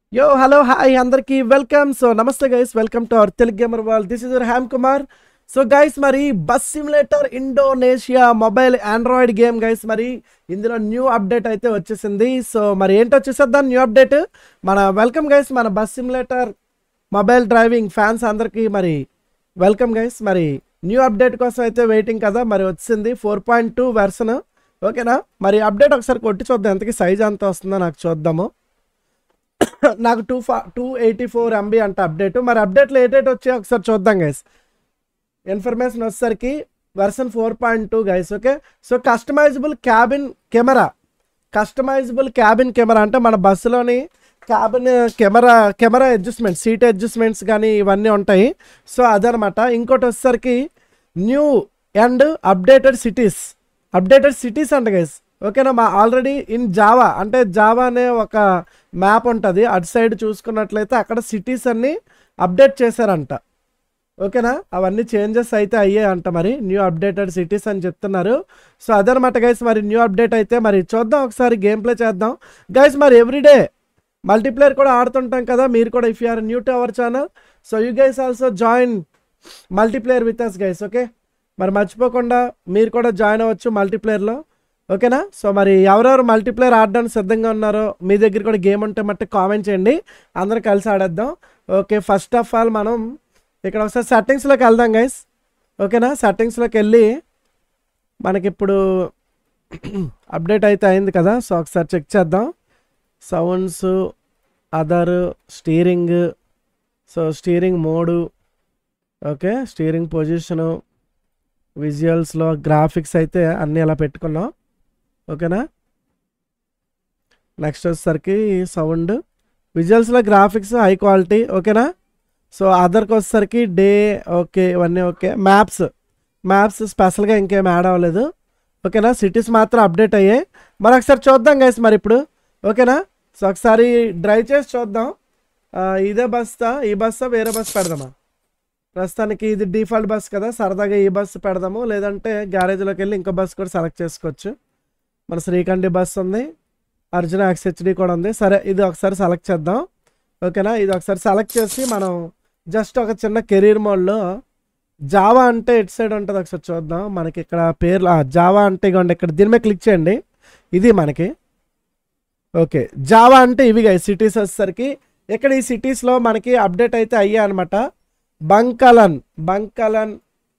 యో hello hi అందరికి welcome so నమస్తే guys welcome to our Telugu gamer wall this is హ్యామ్ కుమార్ సో గైస్ మరి bus simulator Indonesia mobile android game guys మరి ఇందులో న్యూ అప్డేట్ అయితే వచ్చేసింది సో మరి ఏంటో చూసేద్దాం న్యూ అప్డేట్ మన వెల్కమ్ గైస్ మన bus simulator mobile driving fans అందరికీ మరి వెల్కమ్ గైస్ మరి న్యూ అప్డేట్ కోసం అయితే వెయిటింగ్ కదా మరి వచ్చింది ఫోర్ పాయింట్ టూ వెర్షన్ ఓకేనా మరి అప్డేట్ ఒకసారి కొట్టి చూద్దాం ఎంతకి సైజ్ ఎంత వస్తుందో నాకు చూద్దాము నాకు టూ ఫా టూ ఎయిటీ ఫోర్ ఎంబీ అంట అప్డేట్ మరి అప్డేట్లో ఏటేట్ వచ్చాయో ఒకసారి చూద్దాం గైస్ ఇన్ఫర్మేషన్ వచ్చేసరికి version four point two guys okay so customizable cabin camera customizable cabin camera అంటే మన బస్సులోని cabin camera camera adjustment seat adjustments కానీ ఇవన్నీ ఉంటాయి సో అదనమాట ఇంకోటి వచ్చేసరికి new and updated cities updated cities అంట గైస్ ఓకేనా మా ఆల్రెడీ ఇన్ జావా అంటే జావా అనే ఒక మ్యాప్ ఉంటుంది అటు సైడ్ చూసుకున్నట్లయితే అక్కడ సిటీస్ అన్నీ అప్డేట్ చేశారంట ఓకేనా అవన్నీ చేంజెస్ అయితే అయ్యాయి అంట మరి న్యూ అప్డేటెడ్ సిటీస్ అని చెప్తున్నారు సో అదనమాట గైస్ మరి న్యూ అప్డేట్ అయితే మరి చూద్దాం ఒకసారి గేమ్ ప్లే చేద్దాం గైస్ మరి ఎవ్రీడే మల్టీప్లేయర్ కూడా ఆడుతుంటాం కదా మీరు కూడా if you're new to our channel so you guys also join multiplayer with us guys okay మరి మర్చిపోకుండా మీరు కూడా జాయిన్ అవ్వచ్చు మల్టీప్లేయర్లో ఓకేనా సో మరి ఎవరెవరు మల్టీప్లేయర్ ఆడడానికి సిద్ధంగా ఉన్నారో మీ దగ్గర కూడా గేమ్ ఉంటే మట్టి కామెంట్ చేయండి అందరం కలిసి ఆడేద్దాం ఓకే ఫస్ట్ ఆఫ్ ఆల్ మనం ఇక్కడ ఒకసారి సెట్టింగ్స్లోకి వెళ్దాం గైస్ ఓకేనా సెట్టింగ్స్లోకి వెళ్ళి మనకిప్పుడు అప్డేట్ అయితే అయింది కదా సో ఒకసారి చెక్ చేద్దాం sounds other steering so steering mode okay steering position విజువల్స్లో గ్రాఫిక్స్ అయితే అన్నీ అలా పెట్టుకున్నాం ఓకేనా నెక్స్ట్ వచ్చేసరికి సౌండ్ విజువల్స్లో గ్రాఫిక్స్ హై క్వాలిటీ ఓకేనా సో అదర్కి వచ్చేసరికి డే ఓకే ఇవన్నీ ఓకే మ్యాప్స్ మ్యాప్స్ స్పెషల్గా ఇంకేం యాడ్ అవ్వలేదు ఓకేనా సిటీస్ మాత్రం అప్డేట్ అయ్యాయి మరి ఒకసారి చూద్దాం గైస్ మరి ఇప్పుడు ఓకేనా సో ఒకసారి డ్రైవ్ చేసి చూద్దాం ఆ, ఇదే బస్తా ఈ బస్సా వేరే బస్ పెడదామా ప్రస్తుతానికి ఇది డిఫాల్ట్ బస్ కదా సరదాగా ఈ బస్సు పెడదాము లేదంటే గ్యారేజ్లోకి వెళ్ళి ఇంకో బస్ కూడా సెలెక్ట్ చేసుకోవచ్చు మన శ్రీకండి బస్ ఉంది అర్జున ఎక్స్హెచ్డి కూడా ఉంది సరే ఇది ఒకసారి సెలెక్ట్ చేద్దాం ఓకేనా ఇది ఒకసారి సెలెక్ట్ చేసి మనం జస్ట్ ఒక చిన్న కెరీర్ మోడ్లో జావా అంటే ఎటు సైడ్ ఉంటుంది ఒకసారి చూద్దాం మనకి ఇక్కడ పేర్లు జావా అంటే ఇగోండి ఇక్కడ దీని మీద క్లిక్ చేయండి ఇది మనకి ఓకే జావా అంటే ఇవి సిటీస్ వచ్చేసరికి ఇక్కడ ఈ సిటీస్లో మనకి అప్డేట్ అయితే అయ్యాయి అనమాట బంకలన్ బంకలన్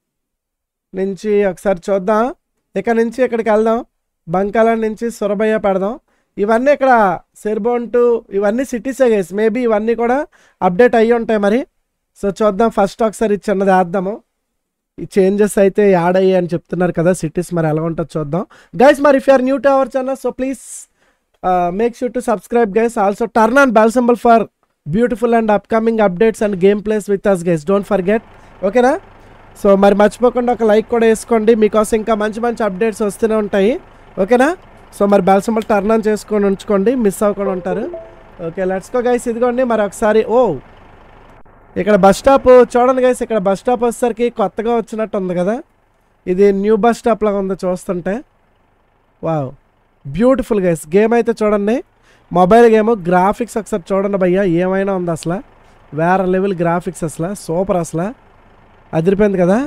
నుంచి ఒకసారి చూద్దాం ఇక్కడ నుంచి ఇక్కడికి వెళ్దాం బంకలన్ నుంచి సురభయ్య పెడదాం ఇవన్నీ ఇక్కడ సెర్బోంటు ఇవన్నీ సిటీసే గైస్ మేబీ ఇవన్నీ కూడా అప్డేట్ అయ్యి ఉంటాయి మరి సో చూద్దాం ఫస్ట్ ఒకసారి ఇది చిన్నది వేద్దాము ఈ చేంజెస్ అయితే యాడ్ అయ్యాయి అని చెప్తున్నారు కదా సిటీస్ మరి ఎలా ఉంటుందో చూద్దాం గైస్ మరి if you're new to our channel so please make sure to subscribe guys also turn on bell symbol for beautiful and upcoming updates and game plays with us guys don't forget ఓకేనా సో మరి మర్చిపోకుండా ఒక like కూడా వేసుకోండి మీకోసం ఇంకా మంచి మంచి అప్డేట్స్ వస్తూనే ఉంటాయి ఓకేనా సో మరి బెల్ సింబల్ టర్న్ ఆన్ చేసుకొని ఉంచుకోండి మిస్ అవ్వకుండా ఉంటారు ఓకే లెట్స్ గో గైస్ ఇదిగోండి మరి ఒకసారి ఓ ఇక్కడ బస్ స్టాప్ చూడండి గైస్ ఇక్కడ బస్ స్టాప్ వచ్చేసరికి కొత్తగా వచ్చినట్టు ఉంది కదా ఇది న్యూ బస్ స్టాప్ లాగా ఉంది చూస్తుంటే వావ్ బ్యూటిఫుల్ గైస్ గేమ్ అయితే చూడండి మొబైల్ గేమ్ గ్రాఫిక్స్ ఒకసారి చూడండి భయ్యా ఏమైనా ఉంది అసలు వేరే లెవెల్ గ్రాఫిక్స్ అసలు సూపర్ అసలు అదిరిపోయింది కదా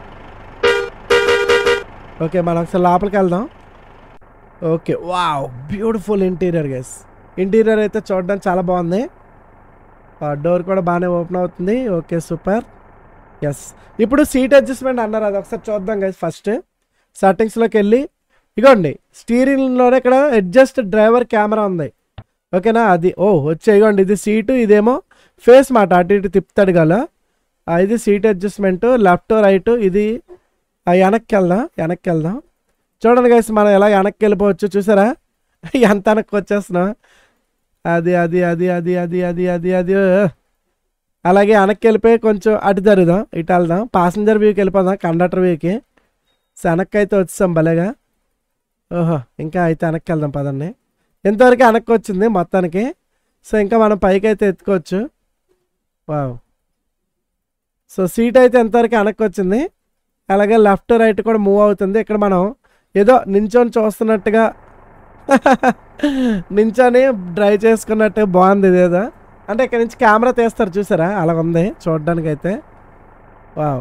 ఓకే మనం ఒకసారి లోపలికి వెళ్దాం okay wow beautiful interior guys interior అయితే చూడడానికి చాలా బాగుంది డోర్ కూడా బాగానే ఓపెన్ అవుతుంది ఓకే సూపర్ ఎస్ ఇప్పుడు సీట్ అడ్జస్ట్మెంట్ అన్నారు అది ఒకసారి చూద్దాం గైస్ ఫస్ట్ సెట్టింగ్స్లోకి వెళ్ళి ఇగోండి స్టీరింగ్లోనే ఇక్కడ అడ్జస్ట్ డ్రైవర్ కెమెరా ఉంది ఓకేనా అది ఓ వచ్చే ఇగోండి ఇది సీటు ఇదేమో ఫేస్ మాట అటు ఇటు తిప్పుతాడు గల ఆ, ఇది సీట్ అడ్జస్ట్మెంట్ లెఫ్ట్ రైట్ ఇది ఆ, వెనక్కి వెళ్దాం వెనక్కి వెళ్దాం చూడండి గైస్ మనం ఎలా వెనక్కి వెళ్ళిపోవచ్చు చూసారా ఎంత వెనక్కి వచ్చేస్తున్నాం అది అది అది అది అది అది అది అది అలాగే వెనక్కి వెళ్ళిపోయి కొంచెం అటు జరుగుదాం ఇటు వెళ్దాం పాసింజర్ వ్యూకి వెళ్ళిపోదాం కండక్టర్ వ్యూకి సో వెనక్కి అయితే వచ్చేసాం భలేగా ఓహో ఇంకా అయితే వెనక్కి వెళ్దాం పదండి ఎంతవరకు వెనక్కి వచ్చింది మొత్తానికి సో ఇంకా మనం పైకి అయితే ఎత్తుకోవచ్చు వావ్ సో సీట్ అయితే ఎంతవరకు వెనక్కి వచ్చింది అలాగే లెఫ్ట్ రైట్ కూడా మూవ్ అవుతుంది ఇక్కడ మనం ఏదో నించొని చూస్తున్నట్టుగా నించొని డ్రైవ్ చేసుకున్నట్టు బాగుంది ఇదేదో అంటే ఇక్కడ నుంచి కెమెరా తీస్తారు చూసారా అలా ఉంది చూడడానికి అయితే వావ్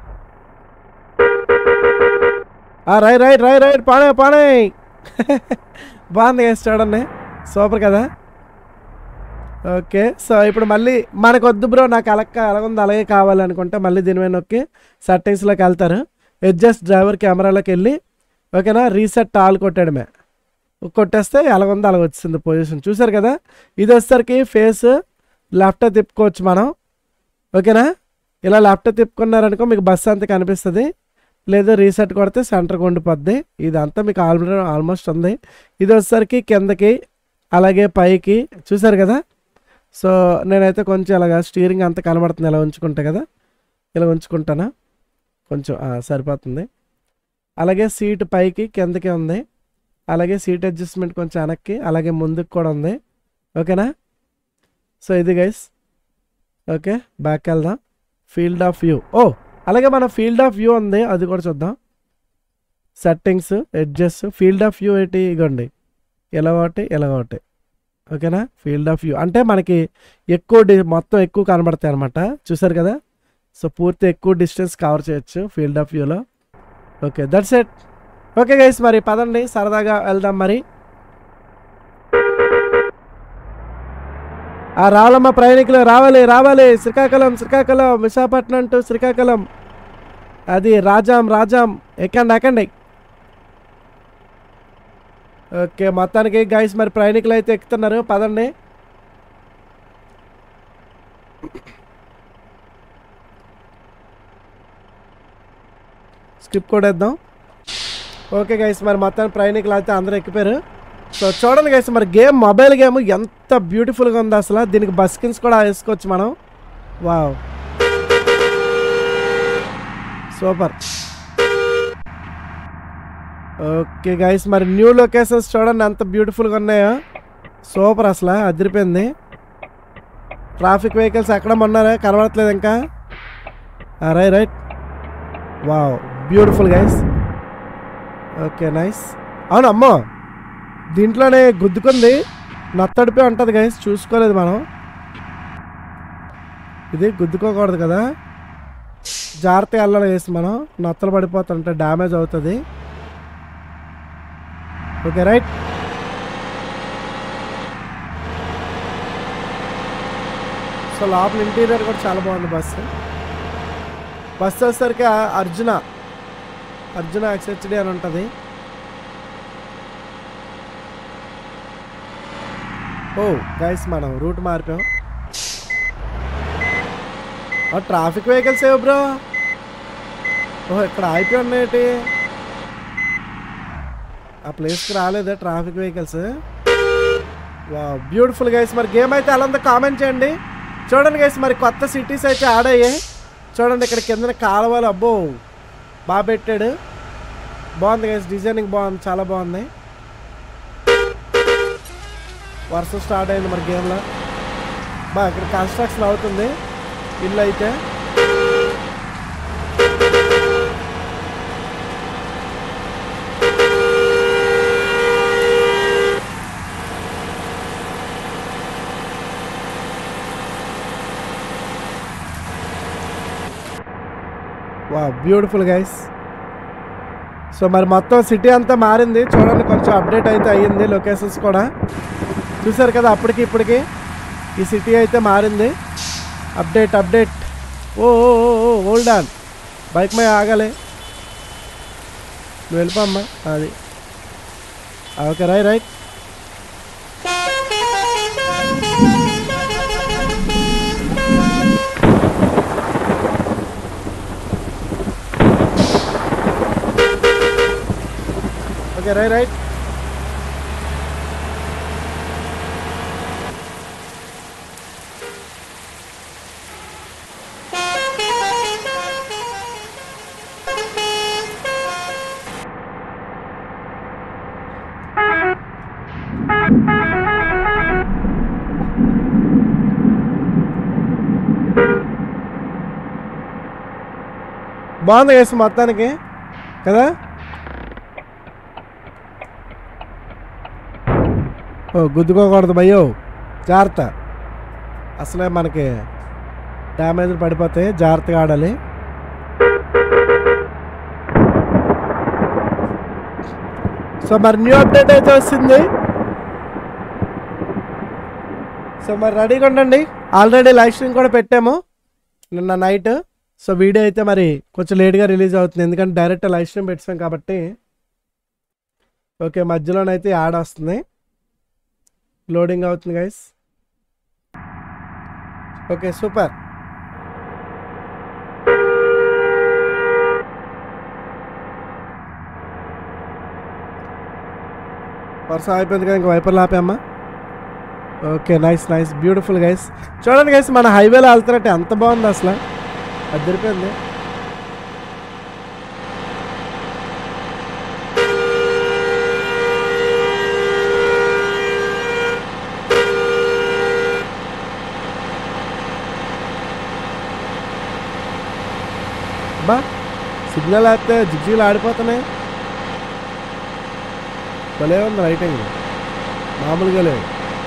ఆ, రై రైట్ రై రైట్ పానే పానే బాగుంది గైస్ చూడండి సూపర్ కదా ఓకే సో ఇప్పుడు మళ్ళీ మనకు వద్దు బ్రో నాకు అలక్క అలాగుంది అలాగే కావాలి అనుకుంటే మళ్ళీ దీని మీద నొక్కి సెట్టింగ్స్లోకి వెళ్తారు అడ్జస్ట్ డ్రైవర్ కెమెరాలోకి వెళ్ళి ఓకేనా రీసెట్ ఆల్ కొట్టాడమే కొట్టేస్తే ఎలాగుందో అలా వచ్చింది పొజిషన్ చూసారు కదా ఇది వచ్చేసరికి ఫేస్ లెఫ్ట్ తిప్పుకోవచ్చు మనం ఓకేనా ఇలా లెఫ్ట్ తిప్పుకున్నారనుకో మీకు బస్ అంతా కనిపిస్తుంది లేదు రీసెట్ కొడితే సెంటర్కి ఉండిపోద్ది ఇదంతా మీకు ఆల్రెడీ ఆల్మోస్ట్ ఉంది ఇది వచ్చేసరికి కిందకి అలాగే పైకి చూసారు కదా సో నేనైతే కొంచెం ఇలాగా స్టీరింగ్ అంతా కనబడుతుంది ఇలా ఉంచుకుంటా కదా ఇలా ఉంచుకుంటానా కొంచెం ఆ, సరిపోతుంది అలాగే సీట్ పైకి కిందకి ఉంది అలాగే సీట్ అడ్జస్ట్మెంట్ కొంచెం వెనక్కి అలాగే ముందుకు కూడా ఉంది ఓకేనా సో ఇది గైస్ ఓకే బ్యాక్ వెళ్దాం ఫీల్డ్ ఆఫ్ వ్యూ ఓ అలాగే మన ఫీల్డ్ ఆఫ్ వ్యూ ఉంది అది కూడా చూద్దాం settings edges field of view ఏంటి ఇగోండి ఇలా ఒకటి ఇలా ఒకటి ఓకేనా ఫీల్డ్ ఆఫ్ వ్యూ అంటే మనకి ఎక్కువ డి మొత్తం ఎక్కువ కనబడతాయి అనమాట చూసారు కదా సో పూర్తి ఎక్కువ డిస్టెన్స్ కవర్ చేయొచ్చు ఫీల్డ్ ఆఫ్ వ్యూలో okay that's it okay guys మరి పదండి సరదాగా వెళ్దాం మరి ఆ రావాలమ్మ ప్రయాణికులు రావాలి రావాలి శ్రీకాకుళం శ్రీకాకుళం విశాఖపట్నం టు శ్రీకాకుళం అది రాజాం రాజాం ఎక్కండి ఎక్కండి ఓకే మొత్తానికి గైస్ మరి ప్రయాణికులు అయితే ఎక్కుతున్నారు పదండి స్కిప్ కొడేద్దాం ఓకే గైస్ మరి మొత్తానికి ప్రయాణికులు అయితే అందరూ ఎక్కిపోయారు సో చూడండి గైస్ మరి గేమ్ మొబైల్ గేమ్ ఎంత బ్యూటిఫుల్గా ఉంది అసలు దీనికి బస్ స్కిన్స్ కూడా వేసుకోవచ్చు మనం వావ్ సూపర్ ఓకే గైస్ మరి న్యూ లొకేషన్స్ చూడండి ఎంత బ్యూటిఫుల్గా ఉన్నాయో సూపర్ అసలు అదిరిపోయింది ట్రాఫిక్ వెహికల్స్ ఎక్కడ ఉన్నారా కనబడట్లేదు ఇంకా right right wow beautiful guys okay nice అవును అమ్మో దీంట్లోనే గుద్దుకుంది నత్తడిపి ఉంటుంది గైస్ చూసుకోలేదు మనం ఇది గుద్దుకోకూడదు కదా జాగ్రత్త వెళ్ళాలి గైస్ మనం నత్తలు పడిపోతుంటే డ్యామేజ్ అవుతుంది ఓకే రైట్ సో లోపల ఇంటీరియర్ కూడా చాలా బాగుంది బస్సు బస్సు వచ్చేసరికి అర్జున అర్జున ఎక్స్హెచ్డి అని ఉంటుంది ఓ గైస్ మనం రూట్ మారిపోయాం ట్రాఫిక్ వెహికల్స్ ఏవో బ్రో ఓహో ఇక్కడ ఆగిపోయి ఉన్నాయేటి ఆ ప్లేస్కి రాలేదా ట్రాఫిక్ వెహికల్స్ వా బ్యూటిఫుల్ గైస్ మరి గేమ్ అయితే అలా ఉందో కామెంట్ చేయండి చూడండి గైస్ మరి కొత్త సిటీస్ అయితే ఆడాయి చూడండి ఇక్కడ కింద కాలువలు అబ్బో బాగా పెట్టాడు బాగుంది గైస్ డిజైనింగ్ బాగుంది చాలా బాగుంది వర్షం స్టార్ట్ అయింది మరి గేమ్లో బా ఇక్కడ కన్స్ట్రక్షన్ అవుతుంది ఇల్లు అయితే వా బ్యూటిఫుల్ గైస్ సో మరి మొత్తం సిటీ అంతా మారింది చూడండి కొంచెం అప్డేట్ అయితే అయ్యింది లొకేషన్స్ కూడా చూసారు కదా అప్పటికి ఇప్పటికి ఈ సిటీ అయితే మారింది అప్డేట్ అప్డేట్ ఓ ఓల్డ్ ఆన్ బైక్ మీద ఆగాలి నువ్వు వెళ్ళిపోమ్మా అది ఓకే రై రైట్ ఓకే రై రైట్ బాగుంది కేసు మొత్తానికి కదా ఓ గుద్దుకోకూడదు భయ్యో జాగ్రత్త అసలే మనకి డ్యామేజ్ పడిపోతాయి జాగ్రత్తగా ఆడాలి సో మరి న్యూ అప్డేట్ అయితే వచ్చింది సో మరి రెడీగా ఉండండి ఆల్రెడీ లైవ్ స్ట్రీమ్ కూడా పెట్టాము నిన్న నైట్ సో వీడియో అయితే మరి కొంచెం లేట్గా రిలీజ్ అవుతుంది ఎందుకంటే డైరెక్ట్ లైవ్ స్ట్రీమ్ పెట్టాం కాబట్టి ఓకే మధ్యలోనైతే యాడ్ వస్తుంది లోడింగ్ అవుతుంది గైస్ ఓకే సూపర్ వర్షం అయిపోయింది కదా ఇంకా వైపర్లు ఆపామ్మా okay nice nice beautiful guys చూడండి గైస్ మన హైవేలో వెళ్తున్నట్టు ఎంత బాగుంది అసలు అది దొరికింది బా సిగ్నల్ వేస్తే జిగ్జీలు ఆడిపోతున్నాయి భలే ఉంది రైటింగ్ మామూలుగా లేదు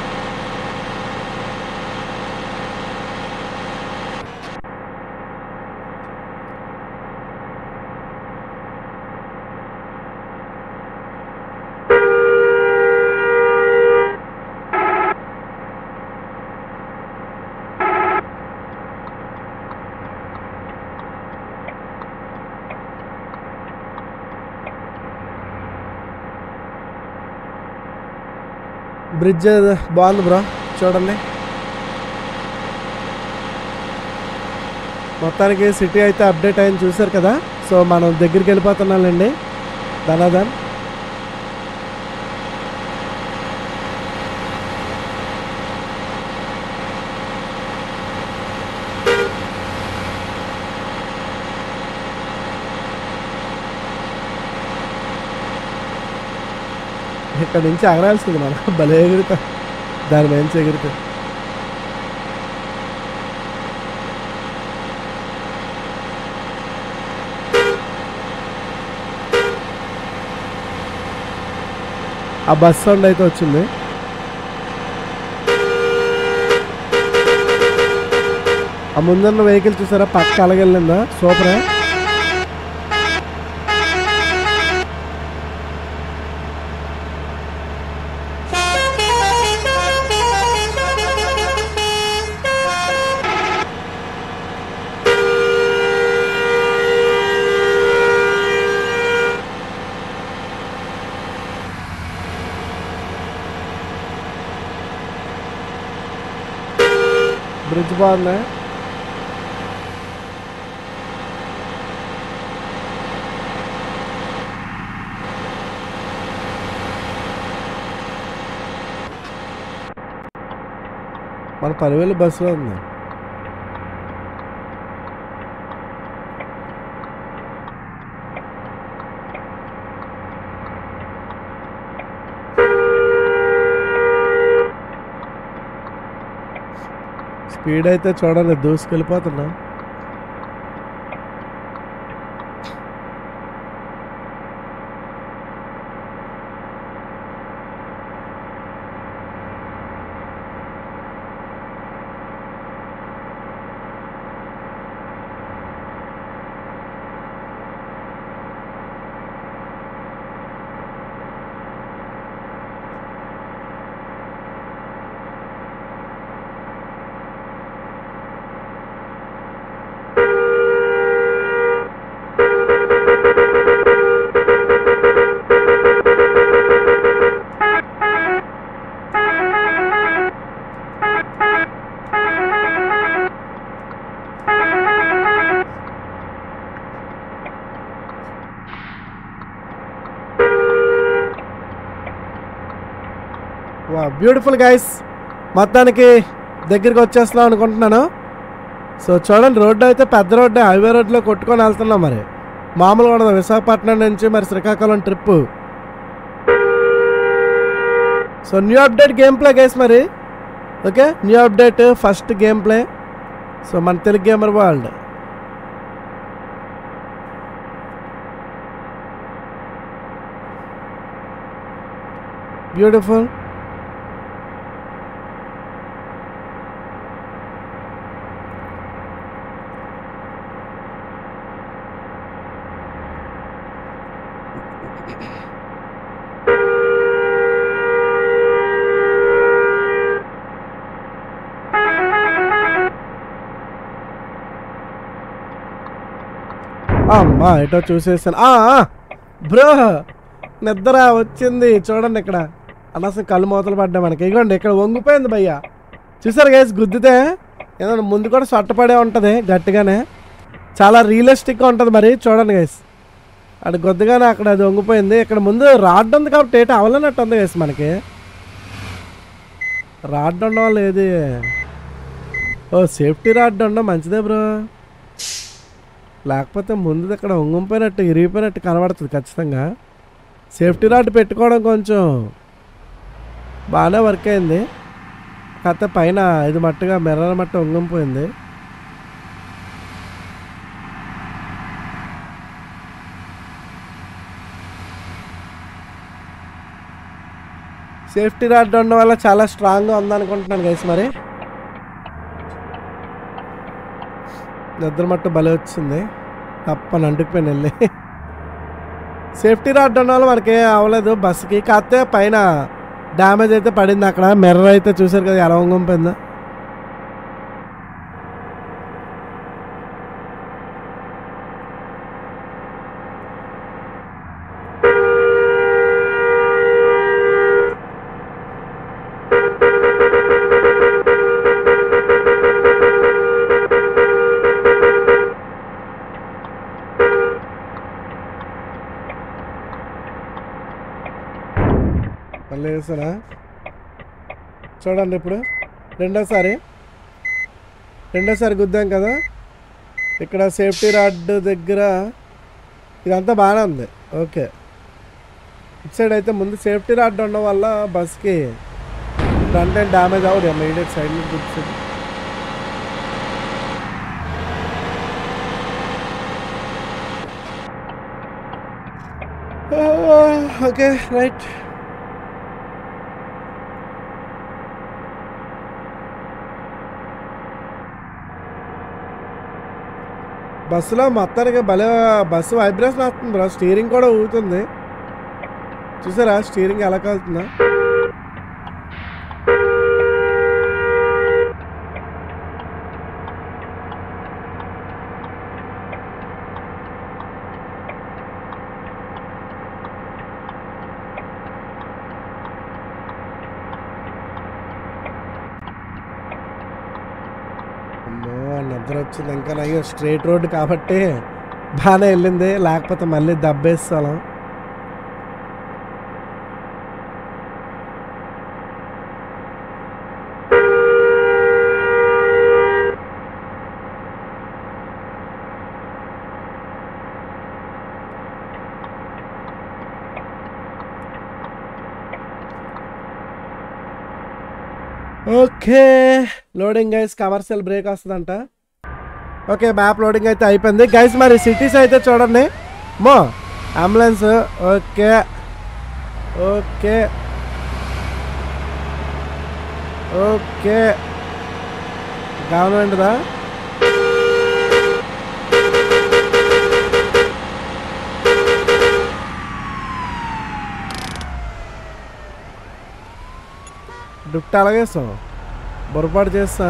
బ్రిడ్జ్ బాగుంది బ్రో చూడండి మొత్తానికి సిటీ అయితే అప్డేట్ అయింది చూసారు కదా సో మనం దగ్గరికి వెళ్ళిపోతున్నామండి ధనాధన్ ఇక్కడ నుంచి ఎగరాల్సింది మనం భలే ఎగురుతా దాని మంచి ఎగురుతా ఆ బస్ సౌండ్ అయితే వచ్చింది ఆ ముందున్న వెహికల్ చూసారా పక్క అలాగెళ్ళిందా సూపరే బ్రిడ్జ్ బాగుందా మన పదివేలు బస్సులో ఉంది స్పీడ్ అయితే చూడండి దూసుకెళ్ళిపోతున్నా వా బ్యూటిఫుల్ గైస్ మొత్తానికి దగ్గరికి వచ్చేస్తున్నాం అనుకుంటున్నాను సో చూడండి రోడ్డు అయితే పెద్ద రోడ్డు హైవే రోడ్లో కొట్టుకొని వెళ్తున్నాం మరి మామూలుగా ఉండదు విశాఖపట్నం నుంచి మరి Srikakulam trip so new update game play guys మరి okay new update first game play so మన తెలుగు గేమర్ వరల్డ్ బ్యూటిఫుల్ అమ్మా ఎటో చూసేసాను ఆ, ఆ, బ్రో నిద్ర వచ్చింది చూడండి ఇక్కడ అనవసరం కళ్ళు మూతలు పడ్డా మనకి ఇగోండి ఇక్కడ వంగిపోయింది భయ్య చూసారు గైస్ గుద్దితే ఏదో ముందు కూడా సొట్టపడే ఉంటుంది గట్టిగానే చాలా రియలిస్టిక్గా ఉంటుంది మరి చూడండి గైస్ అక్కడ గొద్దుగానే అక్కడ అది వంగిపోయింది ఇక్కడ ముందు రాడ్ ఉంది కాబట్టి ఏటో అవలనట్టు ఉంది గైస్ మనకి రాడ్ ఉండడం వల్ల ఏది ఓ సేఫ్టీ రాడ్ ఉండడం మంచిదే బ్రో లేకపోతే ముందు ఇక్కడ వంగిపోయినట్టు ఇరిగిపోయినట్టు కనబడుతుంది ఖచ్చితంగా సేఫ్టీ రాడ్ పెట్టుకోవడం కొంచెం బాగానే వర్క్ అయింది కాకపోతే పైన ఇది మట్టుగా మెర్ర మట్టు వంగిపోయింది సేఫ్టీ రాడ్ ఉండడం వల్ల చాలా స్ట్రాంగ్గా ఉందనుకుంటున్నాను గైస్ మరి నిద్ర మట్టు భలే వచ్చింది తప్పని అంటుకుపోయిన వెళ్ళి సేఫ్టీ రాడ్ ఉండడం వల్ల మనకి ఏం అవ్వలేదు బస్సుకి కాకపోతే పైన డ్యామేజ్ అయితే పడింది అక్కడ మిర్రర్ అయితే చూసారు కదా ఎలా వంగిపోయిందో మళ్ళీ వేసానా చూడండి ఇప్పుడు రెండోసారి రెండోసారి గుద్దాం కదా ఇక్కడ సేఫ్టీ రాడ్ దగ్గర ఇదంతా బాగానే ఉంది ఓకే ఇటు సైడ్ అయితే ముందు సేఫ్టీ రాడ్ ఉండడం వల్ల బస్కి ఫ్రంట్ ఎండ్ డ్యామేజ్ అవ్వదు ఇమీడియట్ సైడ్ నుంచి గుర్తుంది ఓకే రైట్ బస్సులో మొత్తానికి భలే బస్సు వైబ్రేషన్ వస్తుంది బ్రో స్టీరింగ్ కూడా ఊగుతుంది చూసారా స్టీరింగ్ ఎలా కలుతుందా అమ్మో నిద్ర వచ్చింది ఇంకా అయ్యో స్ట్రైట్ రోడ్ కాబట్టి బాగానే వెళ్ళింది లేకపోతే మళ్ళీ దబ్బేస్తాం okay loading guys commercial break వస్తుందంట ఓకే మ్యాప్ లోడింగ్ అయితే అయిపోయింది గైస్ మరి సిటీస్ అయితే చూడండి మో అంబులెన్స్ ఓకే ఓకే ఓకే గవర్నమెంట్దా డ్రిఫ్ట్ అలాగేస్తాం పొరపాటు చేస్తా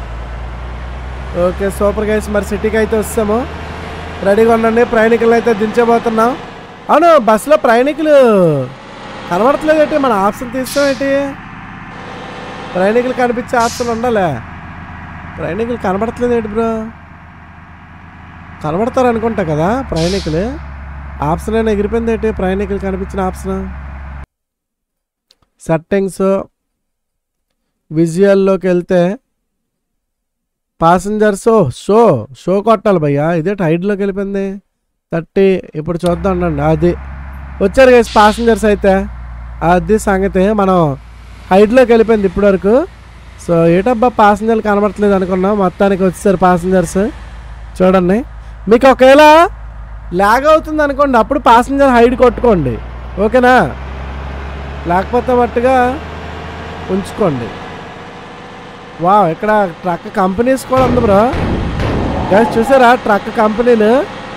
ఓకే సూపర్ గైస్ మరి సిటీకి అయితే వస్తాము రెడీగా ఉండండి ప్రయాణికులు అయితే దించబోతున్నాం అవును బస్సులో ప్రయాణికులు కనబడట్లేదు ఏంటి మన ఆప్షన్ తీస్తాం ఏంటి ప్రయాణికులు కనిపించే ఆప్షన్ ఉండాలి ప్రయాణికులు కనబడట్లేదు ఏంటి బ్రో కనబడతారు అనుకుంటా కదా ప్రయాణికులు ఆప్షన్ అయినా ఎగిరిపోయింది ఏంటి ప్రయాణికులు కనిపించిన ఆప్షన్ సెట్టింగ్స్ విజువల్లోకి వెళ్తే పాసెంజర్స్ షో షో కొట్టాలి భయ్యా ఇదే టైడ్లోకి వెళ్ళిపోయింది థర్టీ ఇప్పుడు చూద్దాం ఉండండి అది వచ్చారు కదా పాసెంజర్స్ అయితే అది సంగతి మనం హైట్లోకి వెళ్ళిపోయింది ఇప్పటి వరకు సో ఏటబ్బా పాసెంజర్లు కనబడట్లేదు అనుకున్నాం మొత్తానికి వచ్చేసారు పాసెంజర్స్ చూడండి మీకు ఒకవేళ లాగ్ అవుతుంది అనుకోండి అప్పుడు పాసెంజర్ హైడ్ కొట్టుకోండి ఓకేనా లేకపోతే మట్టుగా ఉంచుకోండి వా ఇక్కడ ట్రక్ కంపెనీస్ కూడా ఉంది బ్రో గైస్ చూసారా ట్రక్ కంపెనీలు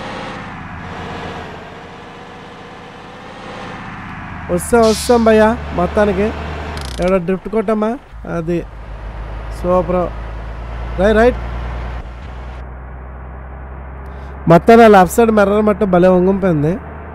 వస్తాం వస్తాం భయ్యా మొత్తానికి ఎవడో డ్రిఫ్ట్ కొట్టమ్మా అది సూపర్ రైట్ రైట్ మొత్తం నా లెఫ్ట్ సైడ్ మెర్రర్ మట్ట భలే వంగిపోయింది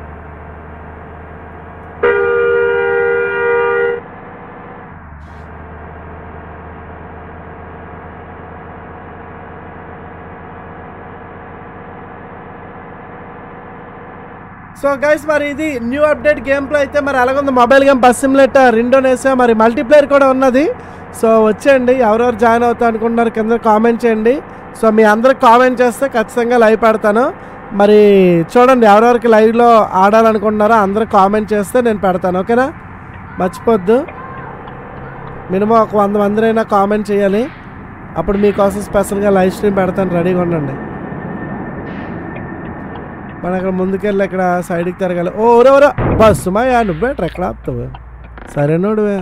సో గైస్ మరి ఇది న్యూ అప్డేట్ గేమ్ ప్లే అయితే మరి అలాగుంది mobile game bus simulator Indonesia మరి మల్టీప్లేయర్ కూడా ఉన్నది సో వచ్చేయండి ఎవరెవరు జాయిన్ అవుతా అనుకుంటున్నారు కింద కామెంట్ చేయండి సో మీ అందరికి కామెంట్ చేస్తే ఖచ్చితంగా లైవ్ పెడతాను మరి చూడండి ఎవరెవరికి లైవ్లో ఆడాలనుకుంటున్నారో అందరూ కామెంట్ చేస్తే నేను పెడతాను ఓకేనా మర్చిపోద్దు మినిమం ఒక వంద మందిరైనా కామెంట్ చేయాలి అప్పుడు మీకోసం స్పెషల్గా లైవ్ స్ట్రీమ్ పెడతాను రెడీగా ఉండండి మనం అక్కడ ముందుకెళ్ళి ఇక్కడ సైడ్కి తిరగాలి ఓ ఓరెవరో బస్సు మాయా నువ్వే ఎక్కడ ఆపుతావు సరేనోడువే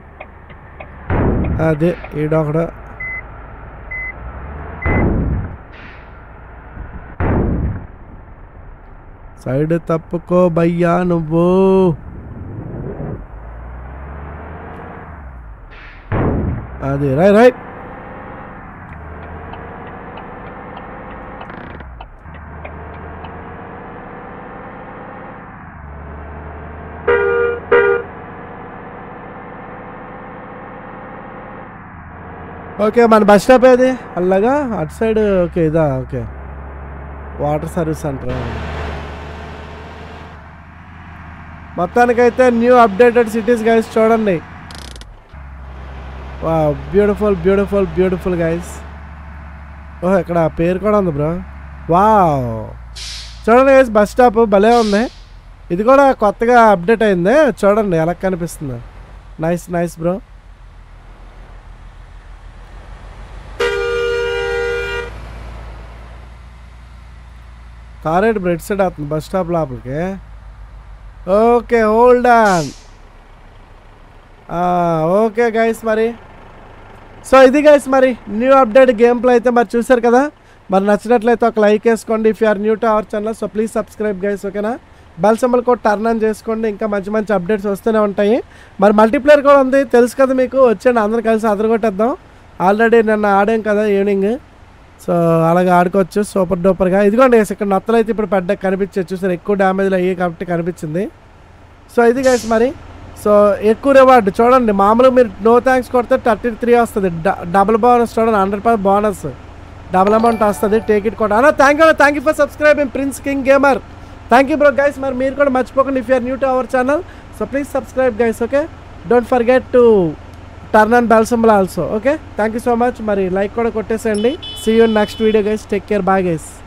అదే ఈడొకడు సైడ్ తప్పుకో భయ్యా నువ్వు అది రై రైట్ ఓకే మన బస్ స్టాప్ ఏది అల్లగా అటు సైడ్ ఓకే ఇదా ఓకే వాటర్ సర్వీస్ సెంటర్ మొత్తానికైతే న్యూ అప్డేటెడ్ సిటీస్ గైస్ చూడండి వా beautiful beautiful beautiful guys oh ఇక్కడ పేరు కూడా ఉంది బ్రో వావ్ చూడండి గైస్ బస్ స్టాప్ భలే ఉంది ఇది కూడా కొత్తగా అప్డేట్ అయింది చూడండి ఎలా కనిపిస్తుంది నైస్ నైస్ బ్రో కారేట్ బ్రెడ్ సైడ్ అవుతుంది బస్ స్టాప్ లోపలికి okay hold on okay guys మరి సో ఇది గైస్ మరి న్యూ అప్డేట్ గేమ్ ప్లే అయితే మరి చూసారు కదా మరి నచ్చినట్లయితే ఒక లైక్ వేసుకోండి if are new to our channel so please subscribe guys ఓకేనా బెల్ సింబల్ కూడా టర్న్ ఆన్ చేసుకోండి ఇంకా మంచి మంచి అప్డేట్స్ వస్తూనే ఉంటాయి మరి మల్టీప్లేయర్ కూడా ఉంది తెలుసు కదా మీకు వచ్చేయండి అందరూ కలిసి అదరగొట్టేద్దాం ఆల్రెడీ నిన్న ఆడాం కదా ఈవినింగ్ సో అలాగే ఆడుకోవచ్చు సూపర్ డూపర్గా ఇదిగోండి guys, ఇక్కడ నత్తలు అయితే ఇప్పుడు పడ్డ కనిపించే చూసారు ఎక్కువ డ్యామేజ్లు అయ్యాయి కాబట్టి కనిపించింది సో ఇది గైస్ మరి సో ఎక్కువ రివార్డ్ చూడండి మామూలుగా మీరు నో థ్యాంక్స్ కొడితే థర్టీ త్రీ వస్తుంది డబుల్ బోనస్ చూడండి hundred percent bonus double amount వస్తుంది టేక్ ఇట్ కూడా అన్న thank you thank you for subscribing Prince King Gamer thank you bro guys మరి మీరు కూడా మర్చిపోకండి if you're new to our channel so please subscribe guys okay don't forget to turn and bell symbol also okay thank you so much మరి like కూడా కొట్టేసేయండి see you next video guys take care bye guys